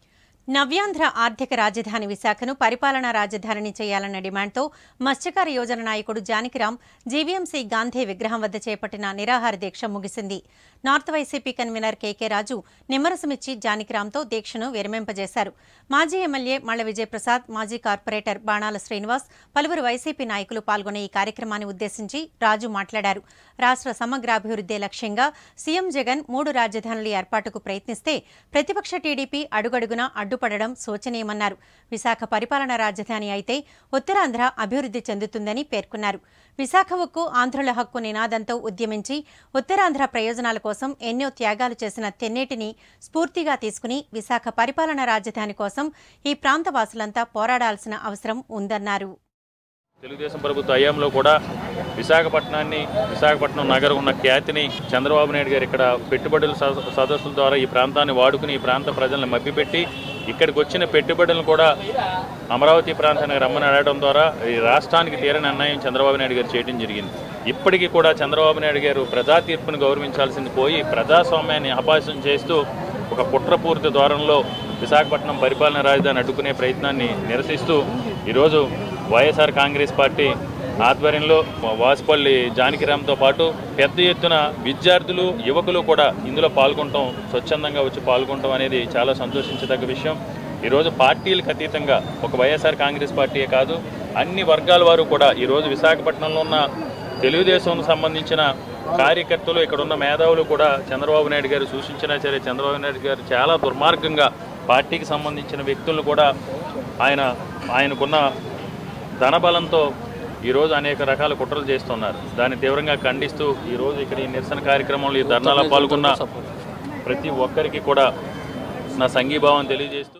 నవ్యాంధ్ర ఆర్థిక రాజధాని విశాఖను పరిపాలనా రాజధానిని చేయాలన్న డిమాండ్తో మత్స్యకార యోజన నాయకుడు జానకిరాం జీవీఎంసీ గాంధీ విగ్రహం వద్ద చేపట్టిన నిరాహార దీక్ష ముగిసింది north YCP convener KK Raju నిమ్మరసమిచ్చి జానకిరాంతో దీక్షను విరమింపజేశారు మాజీ ఎమ్మెల్యే మళ్ల విజయప్రసాద్ మాజీ కార్పొరేటర్ బాణాల శ్రీనివాస్ పలువురు వైసీపీ నాయకులు పాల్గొనే ఈ కార్యక్రమాన్ని ఉద్దేశించి రాజు మాట్లాడారు రాష్ట్ర సమగ్రాభివృద్ధే లక్ష్యంగా సీఎం జగన్ మూడు రాజధానుల ఏర్పాటుకు ప్రయత్నిస్తే ప్రతిపక్ష టీడీపీ అడుగడుగునా అడ్డుపడడం శోచనీయమన్నారు విశాఖ పరిపాలనా రాజధాని అయితే ఉత్తరాంధ్ర అభివృద్ధి చెందుతుందని పేర్కొన్నారు విశాఖ ఉక్కు ఆంధ్రుల హక్కు నినాదంతో ఉద్యమించి ఉత్తరాంధ్ర ప్రయోజనాల కోసం ఎన్నో త్యాగాలు చేసిన తెన్నేటిని స్ఫూర్తిగా తీసుకుని విశాఖ పరిపాలనా రాజధాని కోసం ఈ ప్రాంత వాసులంతా పోరాడాల్సిన అవసరం ఉందన్నారు తెలుగుదేశం ప్రభుత్వ హయాంలో కూడా విశాఖపట్నాన్ని విశాఖపట్నం నగరం ఉన్న ఖ్యాతిని చంద్రబాబు నాయుడు గారు ఇక్కడ పెట్టుబడుల సద- సదస్సుల ద్వారా ఈ ప్రాంతాన్ని వాడుకుని ఈ ప్రాంత ప్రజలను మభ్యపెట్టి ఇక్కడికి వచ్చిన పెట్టుబడులను కూడా అమరావతి ప్రాంతానికి రమ్మని అడగడం ద్వారా ఈ రాష్ట్రానికి తీరని అన్యాయం చంద్రబాబు నాయుడు గారు చేయడం జరిగింది ఇప్పటికీ కూడా చంద్రబాబు నాయుడు గారు ప్రజా తీర్పును గౌరవించాల్సింది పోయి ప్రజాస్వామ్యాన్ని అపాసం చేస్తూ ఒక కుట్రపూరిత ధోరణిలో విశాఖపట్నం పరిపాలన రాజధాని అడ్డుకునే ప్రయత్నాన్ని నిరసిస్తూ ఈరోజు వైఎస్ఆర్ కాంగ్రెస్ పార్టీ ఆధ్వర్యంలో వాసుపల్లి జానకిరామ్తో పాటు పెద్ద ఎత్తున విద్యార్థులు యువకులు కూడా ఇందులో పాల్గొనటం స్వచ్ఛందంగా వచ్చి పాల్గొనటం అనేది చాలా సంతోషించదగ్గ విషయం ఈరోజు పార్టీలకు అతీతంగా ఒక వైఎస్ఆర్ కాంగ్రెస్ పార్టీయే కాదు అన్ని వర్గాల వారు కూడా ఈరోజు విశాఖపట్నంలో ఉన్న తెలుగుదేశం సంబంధించిన కార్యకర్తలు ఇక్కడ ఉన్న మేధావులు కూడా చంద్రబాబు నాయుడు గారు సూచించినా సరే చంద్రబాబు నాయుడు గారు చాలా దుర్మార్గంగా పార్టీకి సంబంధించిన వ్యక్తులను కూడా ఆయన ఆయనకున్న ధనబలంతో ఈరోజు అనేక రకాల కుట్రలు చేస్తున్నారు దాన్ని తీవ్రంగా ఖండిస్తూ ఈరోజు ఇక్కడ ఈ నిరసన కార్యక్రమంలో ఈ ధర్నాలో పాల్గొన్న ప్రతి ఒక్కరికి కూడా నా సంఘీభావం తెలియజేస్తూ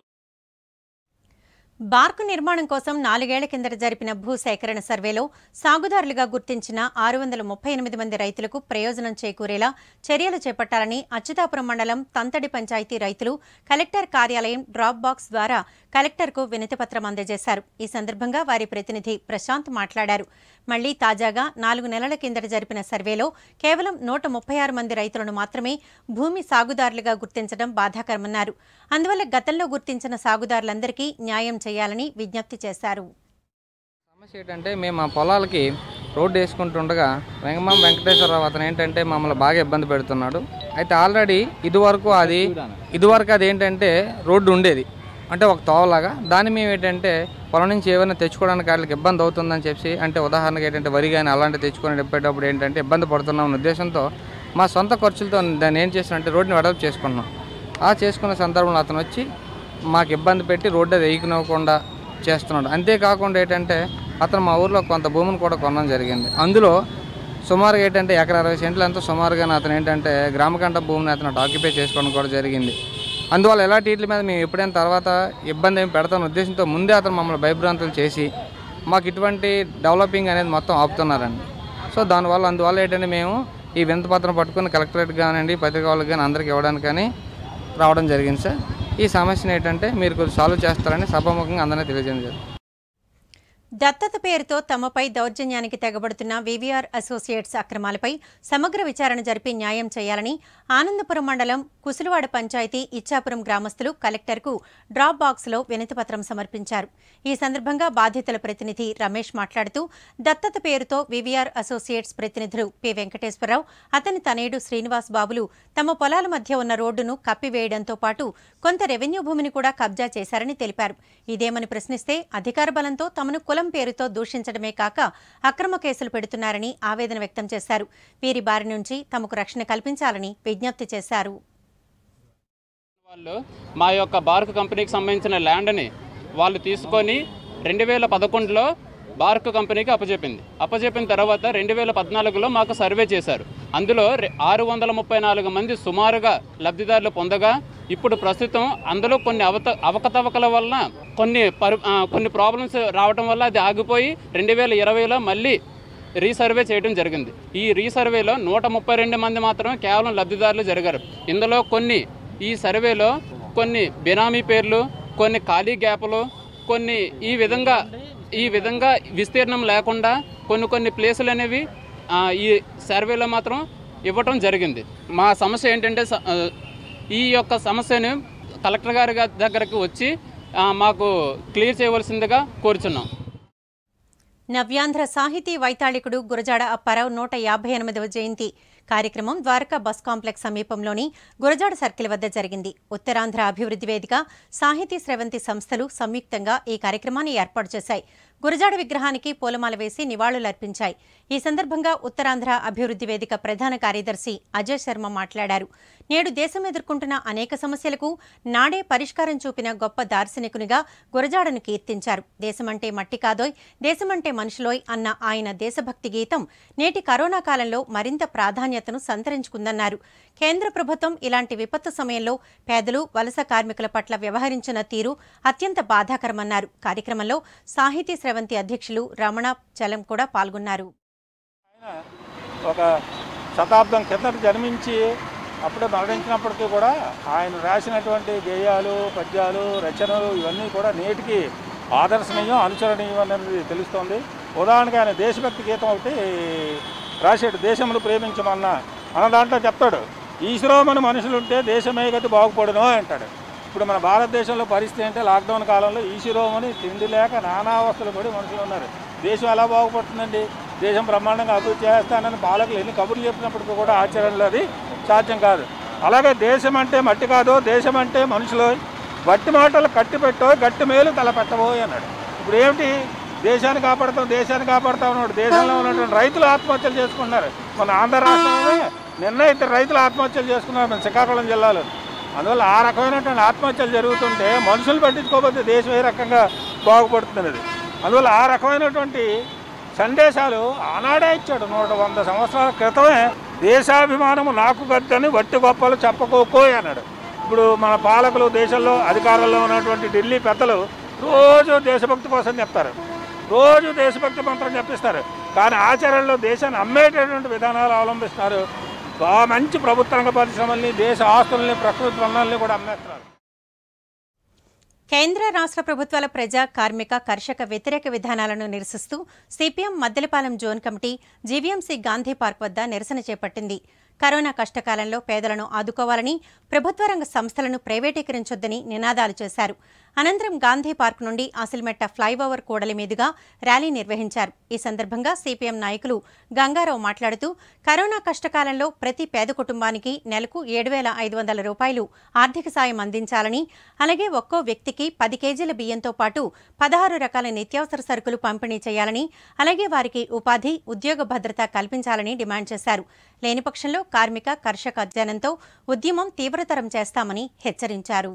బార్కు నిర్మాణం కోసం నాలుగేళ్ల కిందట జరిపిన భూ సేకరణ సర్వేలో సాగుదారులుగా గుర్తించిన ఆరు వందల ముప్పై ఎనిమిది మంది రైతులకు ప్రయోజనం చేకూరేలా చర్యలు చేపట్టాలని అచ్యుతాపురం మండలం తంతడి పంచాయతీ రైతులు కలెక్టర్ కార్యాలయం డ్రాప్ బాక్స్ ద్వారా కలెక్టర్కు వినతిపత్రం అందజేశారు ఈ సందర్భంగా వారి ప్రతినిధి ప్రశాంత్ మాట్లాడారు మళ్లీ తాజాగా నాలుగు నెలల కిందట జరిపిన సర్వేలో కేవలం నూట ముప్పై ఆరు మంది రైతులను మాత్రమే భూమి సాగుదారులుగా గుర్తించడం బాధాకరమన్నారు అందువల్ల గతంలో గుర్తించిన సాగుదారులందరికీ న్యాయం చేయాలని విజ్ఞప్తి చేశారు సమస్య ఏంటంటే మేము ఆ పొలాలకి రోడ్డు వేసుకుంటుండగా వెంగమామ వెంకటేశ్వరరావు అతను ఏంటంటే మమ్మల్ని బాగా ఇబ్బంది పెడుతున్నాడు అయితే ఆల్రెడీ ఇదివరకు అది ఇదివరకు అది ఏంటంటే రోడ్డు ఉండేది అంటే ఒక తోవలాగా దాన్ని మేము ఏంటంటే పొలం నుంచి ఏమైనా తెచ్చుకోవడానికి వాళ్ళకి ఇబ్బంది అవుతుందని చెప్పి అంటే ఉదాహరణకి ఏంటంటే వరి కానీ అలాంటివి తెచ్చుకొని చెప్పేటప్పుడు ఏంటంటే ఇబ్బంది పడుతున్నాం అనే ఉద్దేశంతో మా సొంత ఖర్చులతో దాన్ని ఏం చేస్తానంటే రోడ్డుని వెడల్పు చేసుకున్నాం ఆ చేసుకున్న సందర్భంలో అతను వచ్చి మాకు ఇబ్బంది పెట్టి రోడ్డు అది వేయకునివ్వకుండా చేస్తున్నాడు అంతేకాకుండా ఏంటంటే అతను మా ఊర్లో కొంత భూమిని కూడా కొనడం జరిగింది అందులో సుమారుగా ఏంటంటే ఎకర అరవై సెంట్లు ఎంతో సుమారుగా అతను ఏంటంటే గ్రామకంఠ భూమిని అతను అటు ఆక్యుపై చేసుకోవడం కూడా జరిగింది అందువల్ల ఎలాంటి వీటి మీద మేము ఎప్పుడైనా తర్వాత ఇబ్బంది ఏమి పెడతామన్న ఉద్దేశంతో ముందే అతను మమ్మల్ని భయభ్రాంతులు చేసి మాకు ఇటువంటి డెవలపింగ్ అనేది మొత్తం ఆపుతున్నారండి సో దానివల్ల అందువల్ల ఏంటంటే మేము ఈ వింత పత్రం పట్టుకుని కలెక్టరేట్ కానివ్వండి పత్రిక వాళ్ళకి కానీ అందరికి ఇవ్వడానికి కానీ రావడం జరిగింది సార్ ఈ సమస్యను ఏంటంటే మీరు కొంచెం సాల్వ్ చేస్తారని సభాముఖంగా అందరినీ తెలియజేయడం జరిగింది దత్తత పేరుతో తమపై దౌర్జన్యానికి తెగబడుతున్న వివిఆర్ అసోసియేట్స్ అక్రమాలపై సమగ్ర విచారణ జరిపి న్యాయం చేయాలని ఆనందపురం మండలం కుసులవాడ పంచాయతీ ఇచ్చాపురం గ్రామస్తులు కలెక్టర్కు డ్రాప్ బాక్స్లో వినతిపత్రం సమర్పించారు ఈ సందర్భంగా బాధితుల ప్రతినిధి రమేష్ మాట్లాడుతూ దత్తత పేరుతో వివిఆర్ అసోసియేట్స్ ప్రతినిధులు పి వెంకటేశ్వరరావు అతని తనయుడు శ్రీనివాస్ బాబులు తమ పొలాల మధ్య ఉన్న రోడ్డును కప్పివేయడంతో పాటు కొంత రెవెన్యూ భూమిని కూడా కబ్జా చేశారని తెలిపారు ఇదేమని ప్రశ్నిస్తే అధికార బలంతో తమను కులం పేరుతో దూషించడమే కాక అక్రమ కేసులు పెడుతున్నారని ఆవేదన వ్యక్తం చేశారు వీరి బారి నుంచి తమకు రక్షణ కల్పించాలని విజ్ఞప్తి చేశారు వాళ్ళు మా యొక్క బార్క్ కంపెనీకి సంబంధించిన ల్యాండ్ని వాళ్ళు తీసుకొని రెండు వేల పదకొండులో బార్క్ కంపెనీకి అప్పచెప్పింది అప్పచెప్పిన తర్వాత రెండు వేల పద్నాలుగులో మాకు సర్వే చేశారు అందులో రె- ఆరు వందల ముప్పై నాలుగు మంది సుమారుగా లబ్ధిదారులు పొందగా ఇప్పుడు ప్రస్తుతం అందులో కొన్ని అవత అవకతవకల వలన కొన్ని పరి ఆ, కొన్ని ప్రాబ్లమ్స్ రావడం వల్ల అది ఆగిపోయి రెండు వేల ఇరవైలో మళ్ళీ రీసర్వే చేయడం జరిగింది ఈ రీసర్వేలో నూట ముప్పై రెండు మంది మాత్రమే కేవలం లబ్ధిదారులు జరిగారు ఇందులో కొన్ని ఈ సర్వేలో కొన్ని బినామీ పేర్లు కొన్ని ఖాళీ గ్యాపులు కొన్ని ఈ విధంగా ఈ విధంగా విస్తీర్ణం లేకుండా కొన్ని కొన్ని ప్లేసులు అనేవి ఆ, ఈ సర్వేలో మాత్రం ఇవ్వటం జరిగింది మా సమస్య ఏంటంటే స- ఆ, ఈ యొక్క సమస్యను కలెక్టర్ గారి గా- దగ్గరకు వచ్చి ఆ, మాకు క్లియర్ చేయవలసిందిగా కోరుచున్నాం నవ్యాంధ్ర సాహితీ వైతాళికుడు గురజాడ అప్పారావు నూట యాభై ఎనిమిదవ జయంతి కార్యక్రమం ద్వారకా బస్ కాంప్లెక్స్ సమీపంలోని గురజాడ సర్కిల్ వద్ద జరిగింది ఉత్తరాంధ్ర అభివృద్ధి వేదిక సాహితీ స్రవంతి సంస్థలు సంయుక్తంగా ఈ కార్యక్రమాన్ని ఏర్పాటు చేశాయి గురజాడ విగ్రహానికి పూలమాల వేసి నివాళులర్పించాయి ఈ సందర్భంగా ఉత్తరాంధ్ర అభివృద్ధి వేదిక ప్రధాన కార్యదర్శి అజయ్ శర్మ మాట్లాడారు నేడు దేశం ఎదుర్కొంటున్న అనేక సమస్యలకు నాడే పరిష్కారం చూపిన గొప్ప దార్శనికునిగా గురజాడను కీర్తించారు దేశమంటే మట్టి కాదోయ్ దేశమంటే మనుషులోయ్ అన్న ఆయన దేశభక్తి గీతం నేటి కరోనా కాలంలో మరింత ప్రాధాన్యతను సంతరించుకుందన్నారు కేంద్ర ప్రభుత్వం ఇలాంటి విపత్తు సమయంలో పేదలు వలస కార్మికుల పట్ల వ్యవహరించిన తీరు అత్యంత బాధాకరమన్నారు కార్యక్రమంలో సాహితీ స్రవంతి అధ్యక్షులు రమణ చలం కూడా పాల్గొన్నారు ఒక శతాబ్దం కిందట జన్మించి అప్పుడే మరణించినప్పటికీ కూడా ఆయన రాసినటువంటి గేయాలు పద్యాలు రచనలు ఇవన్నీ కూడా నేటికి ఆదర్శనీయం అనుసరణీయం అనేది తెలుస్తోంది ఉదాహరణకి ఆయన దేశభక్తి గీతం ఒకటి రాశాడు దేశమును ప్రేమించమన్న అన్న దాంట్లో చెప్తాడు ఈశ్వరమని మనుషులుంటే దేశమే గతి బాగుపడును అంటాడు ఇప్పుడు మన భారతదేశంలో పరిస్థితి అంటే లాక్డౌన్ కాలంలో ఈశ్వరమని తిండి లేక నానావస్థలు పడి మనుషులు ఉన్నారు దేశం ఎలా బాగుపడుతుందండి దేశం బ్రహ్మాండంగా అభివృద్ధి చేస్తానని పాలకులు ఎన్ని కబుర్లు చెప్పినప్పటికీ కూడా ఆచరణలో అది సాధ్యం కాదు అలాగే దేశం అంటే మట్టి కాదు దేశం అంటే మనుషులు వట్టి మాటలు కట్టి పెట్టో గట్టి మేలు తలపెట్టబోయ్ అన్నాడు ఇప్పుడు ఏమిటి దేశాన్ని కాపాడుతాం దేశాన్ని కాపాడుతాం అన్నాడు దేశంలో ఉన్నటువంటి రైతులు ఆత్మహత్యలు చేసుకుంటున్నారు మన ఆంధ్ర రాష్ట్రంలో నిన్న ఇద్దరు రైతులు ఆత్మహత్యలు చేసుకున్నారు మన శ్రీకాకుళం జిల్లాలో అందువల్ల ఆ రకమైనటువంటి ఆత్మహత్యలు జరుగుతుంటే మనుషులు పట్టించుకోకపోతే దేశం ఏ రకంగా బాగుపడుతున్నది అందువల్ల ఆ రకమైనటువంటి సందేశాలు ఆనాడే ఇచ్చాడు నూట వంద సంవత్సరాల క్రితమే దేశాభిమానము నాకు గద్దని వట్టి గొప్పలు చెప్పకోకోయ్ అన్నాడు ఇప్పుడు మన పాలకులు దేశంలో అధికారంలో ఉన్నటువంటి ఢిల్లీ పెద్దలు రోజు దేశభక్తి కోసం చెప్తారు రోజు దేశభక్తి మంత్రం చెప్పిస్తారు కానీ ఆచరణలో దేశాన్ని అమ్మేటటువంటి విధానాలు అవలంబిస్తున్నారు బాగా మంచి ప్రభుత్వ రంగ పరిశ్రమల్ని దేశ ఆస్తుల్ని ప్రకృతి వనరుల్ని కూడా అమ్మేస్తున్నారు కేంద్ర రాష్ట్ర ప్రభుత్వాల ప్రజా కార్మిక కర్షక వ్యతిరేక విధానాలను నిరసిస్తూ CPM Maddelapalem zone committee GVMC Gandhi park వద్ద నిరసన చేపట్టింది కరోనా కష్టకాలంలో పేదలను ఆదుకోవాలని ప్రభుత్వ రంగ సంస్థలను ప్రైవేటీకరించొద్దని నినాదాలు చేశారు అనంతరం గాంధీ పార్క్ నుండి ఆసిల్మెట్ట ఫ్లైఓవర్ కూడలి మీదుగా ర్యాలీ నిర్వహించారు ఈ సందర్భంగా సిపిఎం నాయకులు గంగారావు మాట్లాడుతూ కరోనా కష్టకాలంలో ప్రతి పేద కుటుంబానికి నెలకు ఏడు వేల ఐదు వందల రూపాయలు ఆర్థిక సాయం అందించాలని అలాగే ఒక్కో వ్యక్తికి పది కేజీల బియ్యంతో పాటు పదహారు రకాల నిత్యావసర సరుకులు పంపిణీ చేయాలని అలాగే వారికి ఉపాధి ఉద్యోగ భద్రత కల్పించాలని డిమాండ్ చేశారు లేని పక్షంలో కార్మిక కర్షక జనంతో ఉద్యమం తీవ్రతరం చేస్తామని హెచ్చరించారు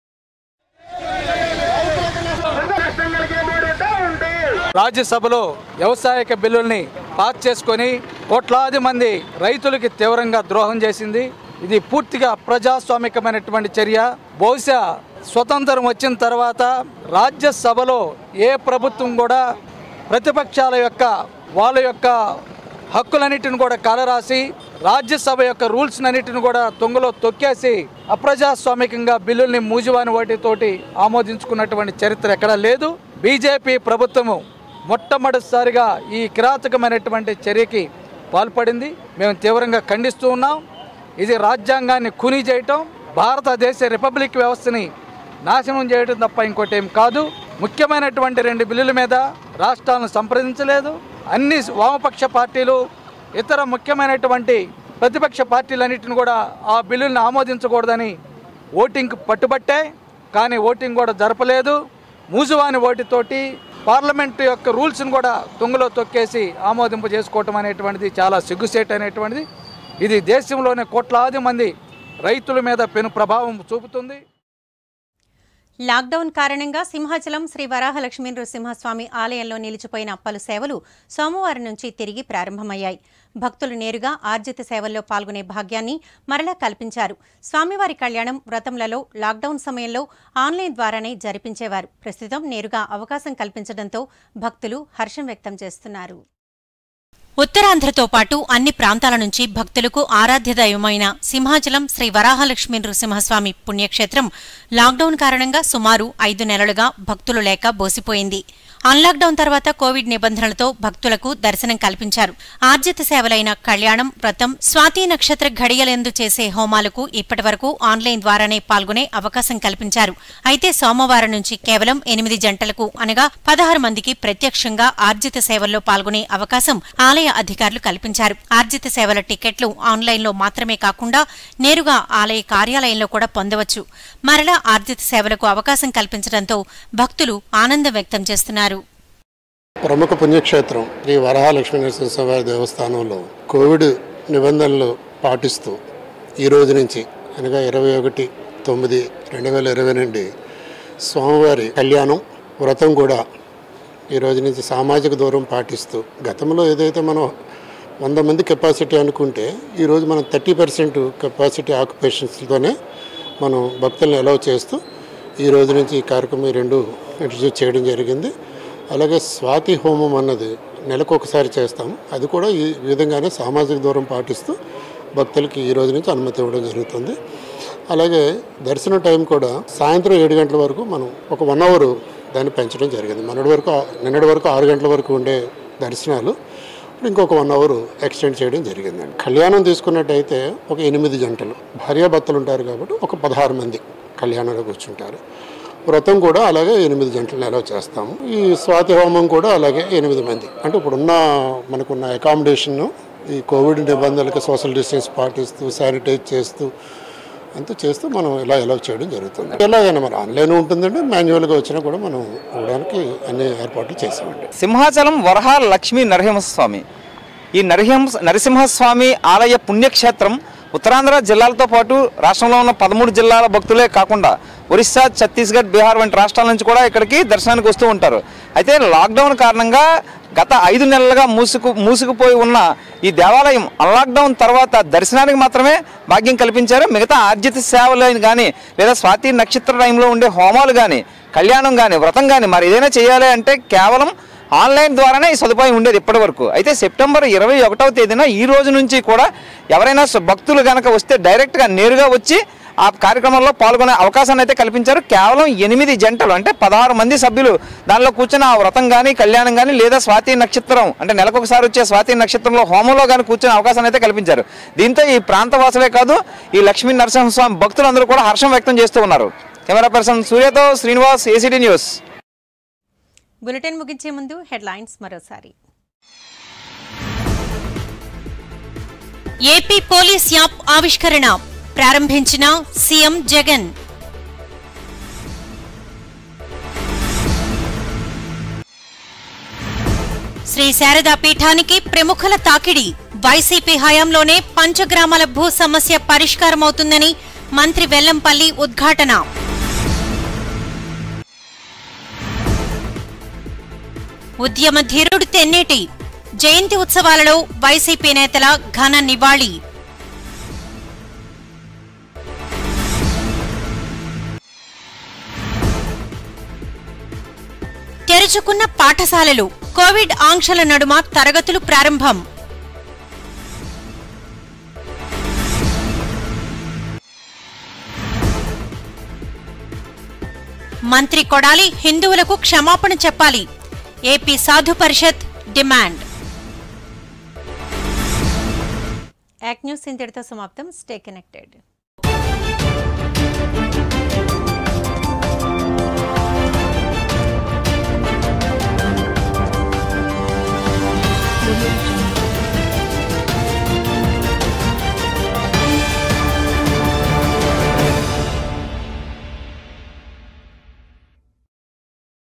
రాజ్యసభలో వ్యవసాయక బిల్లుల్ని పాస్ చేసుకొని కోట్లాది మంది రైతులకి తీవ్రంగా ద్రోహం చేసింది ఇది పూర్తిగా ప్రజాస్వామికమైనటువంటి చర్య బహుశా స్వతంత్రం వచ్చిన తర్వాత రాజ్యసభలో ఏ ప్రభుత్వం కూడా ప్రతిపక్షాల యొక్క వాళ్ళ యొక్క హక్కులన్నిటిని కూడా కలరాసి రాజ్యసభ యొక్క రూల్స్ అన్నిటిని కూడా తొంగలో తొక్కేసి అప్రజాస్వామికంగా బిల్లుల్ని మూజువాని వాటితోటి ఆమోదించుకున్నటువంటి చరిత్ర ఎక్కడా లేదు బీజేపీ ప్రభుత్వము మొట్టమొదటిసారిగా ఈ కిరాతకమైనటువంటి చర్యకి పాల్పడింది మేము తీవ్రంగా ఖండిస్తూ ఉన్నాం ఇది రాజ్యాంగాన్ని ఖూనీ చేయటం భారతదేశ రిపబ్లిక్ వ్యవస్థని నాశనం చేయడం తప్ప ఇంకోటి ఏం కాదు ముఖ్యమైనటువంటి రెండు బిల్లుల మీద రాష్ట్రాలను సంప్రదించలేదు అన్ని వామపక్ష పార్టీలు ఇతర ముఖ్యమైనటువంటి ప్రతిపక్ష పార్టీలన్నింటిని కూడా ఆ బిల్లుల్ని ఆమోదించకూడదని ఓటింగ్కి పట్టుబట్టాయి కానీ ఓటింగ్ కూడా జరపలేదు మూజువాని ఓటుతోటి పార్లమెంటు యొక్క రూల్స్ని కూడా తుంగలో తొక్కేసి ఆమోదింప చేసుకోవటం అనేటువంటిది చాలా సిగ్గుసేట్ అనేటువంటిది ఇది దేశంలోనే కోట్లాది మంది రైతుల మీద పెను ప్రభావం చూపుతుంది లాక్డౌన్ కారణంగా సింహాచలం శ్రీ వరాహలక్ష్మీ నృసింహస్వామి ఆలయంలో నిలిచిపోయిన పలు సేవలు సోమవారం నుంచి తిరిగి ప్రారంభమయ్యాయి భక్తులు నేరుగా ఆర్జిత సేవల్లో పాల్గొనే భాగ్యాన్ని మరలా కల్పించారు స్వామివారి కళ్యాణం వ్రతములలో లాక్డౌన్ సమయంలో ఆన్లైన్ ద్వారానే జరిపించేవారు ప్రస్తుతం నేరుగా అవకాశం కల్పించడంతో భక్తులు హర్షం వ్యక్తం చేస్తున్నారు ఉత్తరాంధ్రతో పాటు అన్ని ప్రాంతాల నుంచి భక్తులకు ఆరాధ్య దైవమైన సింహాచలం శ్రీ వరాహలక్ష్మీ నృసింహస్వామి పుణ్యక్షేత్రం లాక్డౌన్ కారణంగా సుమారు ఐదు నెలలుగా భక్తులు లేక బోసిపోయింది అన్లాక్డౌన్ తర్వాత కోవిడ్ నిబంధనలతో భక్తులకు దర్శనం కల్పించారు ఆర్జిత సేవలైన కళ్యాణం వ్రతం స్వాతి నక్షత్ర ఘడియలందు చేసే హోమాలకు ఇప్పటివరకు ఆన్లైన్ ద్వారానే పాల్గొనే అవకాశం కల్పించారు అయితే సోమవారం నుంచి కేవలం ఎనిమిది జంటలకు అనగా పదహారు మందికి ప్రత్యక్షంగా ఆర్జిత సేవల్లో పాల్గొనే అవకాశం ఆలయ అధికారులు కల్పించారు ఆర్జిత సేవల టికెట్లు ఆన్లైన్లో మాత్రమే కాకుండా నేరుగా ఆలయ కార్యాలయంలో కూడా పొందవచ్చు మరలా ఆర్జిత సేవలకు అవకాశం కల్పించడంతో భక్తులు ఆనందం వ్యక్తం చేస్తున్నారు ప్రముఖ పుణ్యక్షేత్రం శ్రీ వరహాలక్ష్మీ నరసింహస్వామి దేవస్థానంలో కోవిడ్ నిబంధనలు పాటిస్తూ ఈ రోజు నుంచి అనగా ఇరవై ఒకటి తొమ్మిది రెండు వేల ఇరవై నుండి స్వామివారి కళ్యాణం వ్రతం కూడా ఈ రోజు నుంచి సామాజిక దూరం పాటిస్తూ గతంలో ఏదైతే మనం వంద మంది కెపాసిటీ అనుకుంటే ఈరోజు మనం థర్టీ పర్సెంట్ కెపాసిటీ ఆక్యుపేషన్స్తోనే మనం భక్తులను అలౌ చేస్తూ ఈ రోజు నుంచి ఈ కార్యక్రమం ఈ రెండు ఇంట్రడ్యూస్ చేయడం జరిగింది అలాగే స్వాతి హోమం అన్నది నెలకు ఒకసారి చేస్తాం అది కూడా ఈ విధంగానే సామాజిక దూరం పాటిస్తూ భక్తులకి ఈ రోజు నుంచి అనుమతి ఇవ్వడం జరుగుతుంది అలాగే దర్శన టైం కూడా సాయంత్రం ఏడు గంటల వరకు మనం ఒక వన్ అవర్ దాన్ని పెంచడం జరిగింది మొన్నటి వరకు నిన్నటి వరకు ఆరు గంటల వరకు ఉండే దర్శనాలు ఇప్పుడు ఇంకొక వన్ అవర్ ఎక్స్టెండ్ చేయడం జరిగిందండి కళ్యాణం తీసుకున్నట్టయితే ఒక ఎనిమిది జంటలు భార్యాభర్తలు ఉంటారు కాబట్టి ఒక పదహారు మంది కళ్యాణంలో కూర్చుంటారు వ్రతం కూడా అలాగే ఎనిమిది జంటలు అలౌ చేస్తాము ఈ స్వాతి హోమం కూడా అలాగే ఎనిమిది మంది అంటే ఇప్పుడున్న మనకున్న అకామిడేషన్ ఈ కోవిడ్ నిబంధనలకి సోషల్ డిస్టెన్స్ పాటిస్తూ శానిటైజ్ చేస్తూ అంతా చేస్తూ మనం ఇలా అలౌ చేయడం జరుగుతుంది ఎలాగైనా మరి ఆన్లైన్ ఉంటుందండి మాన్యువల్గా వచ్చినా కూడా మనం ఇవ్వడానికి అన్ని ఏర్పాట్లు చేసామండి సింహాచలం వరహ లక్ష్మీ నరసింహస్వామి ఈ నరసింహ నరసింహస్వామి ఆలయ పుణ్యక్షేత్రం ఉత్తరాంధ్ర జిల్లాలతో పాటు రాష్ట్రంలో ఉన్న పదమూడు జిల్లాల భక్తులే కాకుండా ఒరిస్సా ఛత్తీస్గఢ్ బీహార్ వంటి రాష్ట్రాల నుంచి కూడా ఇక్కడికి దర్శనానికి వస్తూ ఉంటారు అయితే లాక్డౌన్ కారణంగా గత ఐదు నెలలుగా మూసుకు మూసుకుపోయి ఉన్న ఈ దేవాలయం అన్లాక్డౌన్ తర్వాత దర్శనానికి మాత్రమే భాగ్యం కల్పించారు మిగతా ఆర్జిత సేవలు కానీ లేదా స్వాతి నక్షత్ర టైంలో ఉండే హోమాలు కానీ కళ్యాణం కానీ వ్రతం కానీ మరి ఏదైనా చేయాలి అంటే కేవలం ఆన్లైన్ ద్వారానే ఈ సదుపాయం ఉండేది ఇప్పటి వరకు అయితే సెప్టెంబర్ ఇరవై ఒకటవ తేదీన ఈ రోజు నుంచి కూడా ఎవరైనా స- భక్తులు కనుక వస్తే డైరెక్ట్గా నేరుగా వచ్చి ఆ కార్యక్రమంలో పాల్గొనే అవకాశాన్ని అయితే కల్పించారు కేవలం ఎనిమిది జంటలు అంటే పదహారు మంది సభ్యులు దానిలో కూర్చొని ఆ వ్రతం కానీ కళ్యాణం కానీ లేదా స్వాతి నక్షత్రం అంటే నెలకొకసారి వచ్చే స్వాతి నక్షత్రంలో హోమంలో కానీ కూర్చొనే అవకాశాన్ని అయితే కల్పించారు దీంతో ఈ ప్రాంతవాసులే కాదు ఈ లక్ష్మీ నరసింహస్వామి భక్తులందరూ కూడా హర్షం వ్యక్తం చేస్తూ ఉన్నారు కెమెరా పర్సన్ సూర్యతో శ్రీనివాస్ ఏసీటీ న్యూస్ బులెటిన్ ముగించే ముందు హెడ్లైన్స్ మరోసారి ఏపీ పోలీస్ యాప్ ఆవిష్కరణ ప్రారంభించిన సీఎం జగన్ శ్రీ శారదా పీఠానికి ప్రముఖుల తాకిడి వైసీపీ హయాంలోనే పంచగ్రామాల భూ సమస్య పరిష్కారమవుతుందని మంత్రి వెల్లంపల్లి ఉద్ఘాటన ఉద్యమ ధీరుడు తెన్నేటి జయంతి ఉత్సవాలలో వైసీపీ నేతల ఘన నివాళి తెరుచుకున్న పాఠశాలలు కోవిడ్ ఆంక్షల నడుమ తరగతులు ప్రారంభం మంత్రి కొడాలి హిందువులకు క్షమాపణ చెప్పాలి ఏపీ సాధు పరిషత్ డిమాండ్ యాక్ న్యూస్ ఇంతటితో సమాప్తం స్టే కనెక్టెడ్